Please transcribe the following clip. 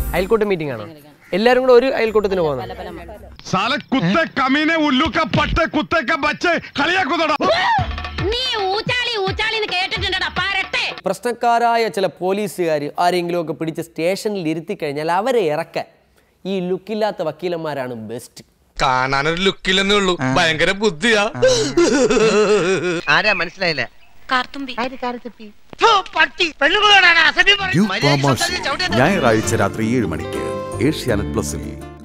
അയൽക്കൂട്ട meeting ആണോ എല്ലാരും കൂടെ ഒരു അയൽക്കൂട്ടത്തിന് പോകുന്നു സാല കുത്തെ കമീനെ ഉല്ലുക്ക പട്ട കുത്തേക്ക ബച്ച് കളിയാക്കുന്നടാ നീ ഊച്ചാളി ഊച്ചാളി എന്ന് കേട്ടിട്ടുണ്ടടാ പാരട്ടെ പ്രശ്നക്കാരായ ചില പോലീസുകാർ ആരെങ്കിലും ഒക്കെ പിടിച്ച് സ്റ്റേഷനിൽ ഇരുത്തി കഴിഞ്ഞാൽ അവരെ ഇറക്കാൻ ഈ ലുക്കില്ലാത്ത വക്കീലന്മാരാണ് ബെസ്റ്റ് കാണാനൊരു ലുക്കില്ലെന്നേ ഉള്ളൂ ഭയങ്കര ബുദ്ധിയാ ആരാ മനസ്സിലായില്ല കാർത്തുമ്പി യു ഞായറാഴ്ച രാത്രി ഏഴ് മണിക്ക് ഏഷ്യാനെറ്റ് പ്ലസിൽ